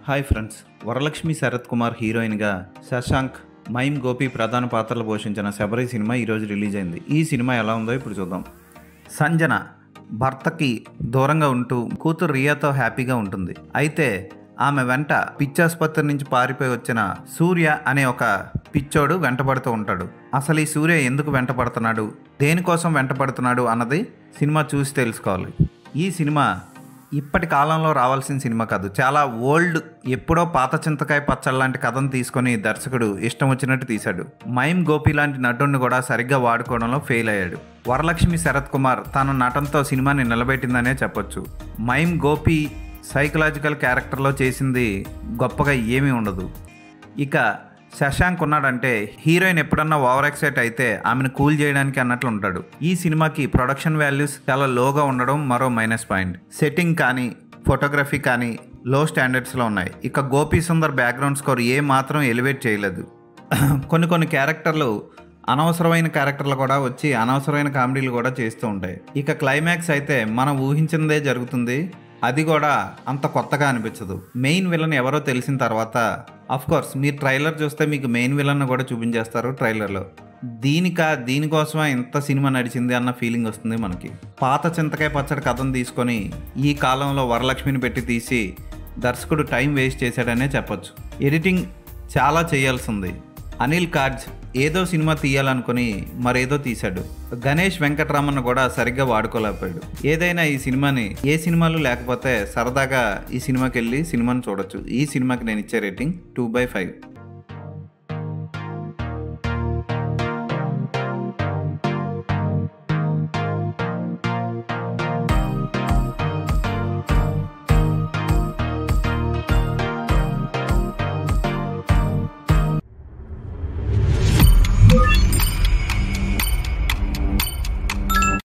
hi friends Varalakshmi Sarath Kumar హీరోయిన్గా Sasank mime Gopi ప్రధాన పాత్రలు పోషించిన శబరి సినిమా ఈరోజు రిలీజ్ అయింది ఈ సినిమా ఎలా ఉందో ఇప్పుడు చూద్దాం సంజన భర్తకి దూరంగా ఉంటూ కూతురు రియాతో హ్యాపీగా ఉంటుంది అయితే ఆమె వెంట పిచ్చాసుపత్రి నుంచి పారిపోయి వచ్చిన సూర్య అనే ఒక పిచ్చోడు వెంటబడుతూ ఉంటాడు అసలు ఈ సూర్య ఎందుకు వెంటబడుతున్నాడు దేనికోసం వెంటబడుతున్నాడు అన్నది సినిమా చూసి తెలుసుకోవాలి ఈ సినిమా ఇప్పటి కాలంలో రావాల్సిన సినిమా కాదు చాలా ఓల్డ్ ఎప్పుడో పాత చింతకాయ పచ్చళ్ళ లాంటి కథను తీసుకొని దర్శకుడు ఇష్టం వచ్చినట్టు తీశాడు మైమ్ గోపి లాంటి నటుడిని కూడా సరిగ్గా వాడుకోవడంలో ఫెయిల్ అయ్యాడు వరలక్ష్మి శరత్ కుమార్ తన నటనతో సినిమాని నిలబెట్టిందనే చెప్పొచ్చు మైమ్ గోపి సైకలాజికల్ క్యారెక్టర్లో చేసింది గొప్పగా ఏమీ ఉండదు ఇక శశాంక్ ఉన్నాడంటే హీరోయిన్ ఎప్పుడన్నా ఓవర్ ఎక్సైట్ అయితే ఆమెను కూల్ చేయడానికి అన్నట్లు ఉంటాడు ఈ సినిమాకి ప్రొడక్షన్ వాల్యూస్ చాలా లోగా ఉండడం మరో మైనస్ పాయింట్ సెట్టింగ్ కానీ ఫోటోగ్రఫీ కానీ లో స్టాండర్డ్స్లో ఉన్నాయి ఇక గోపీ సుందర్ బ్యాక్గ్రౌండ్ స్కోర్ ఏ మాత్రం ఎలివేట్ చేయలేదు కొన్ని కొన్ని క్యారెక్టర్లు అనవసరమైన క్యారెక్టర్లు కూడా వచ్చి అనవసరమైన కామెడీలు కూడా చేస్తూ ఉంటాయి ఇక క్లైమాక్స్ అయితే మనం ఊహించిందే జరుగుతుంది అది కూడా అంత కొత్తగా అనిపించదు మెయిన్ విలన్ ఎవరో తెలిసిన తర్వాత అఫ్ కోర్స్ మీరు ట్రైలర్ చూస్తే మీకు మెయిన్ విలన్ కూడా చూపించేస్తారు ట్రైలర్లో దీనిక దీనికోసమే ఇంత సినిమా నడిచింది అన్న ఫీలింగ్ వస్తుంది మనకి పాత చింతకాయ పచ్చడి కథను తీసుకొని ఈ కాలంలో వరలక్ష్మిని పెట్టి తీసి దర్శకుడు టైం వేస్ట్ చేశాడనే చెప్పొచ్చు ఎడిటింగ్ చాలా చేయాల్సి ఉంది అనిల్ కార్జ్ ఏదో సినిమా తీయాలనుకుని మరేదో తీశాడు గణేష్ వెంకటరామన్ కూడా సరిగ్గా వాడుకోలేకపోయాడు ఏదైనా ఈ సినిమాని ఏ సినిమాలు లేకపోతే సరదాగా ఈ సినిమాకి వెళ్ళి సినిమాని చూడొచ్చు ఈ సినిమాకి నేను ఇచ్చే రేటింగ్ టూ బై ఫైవ్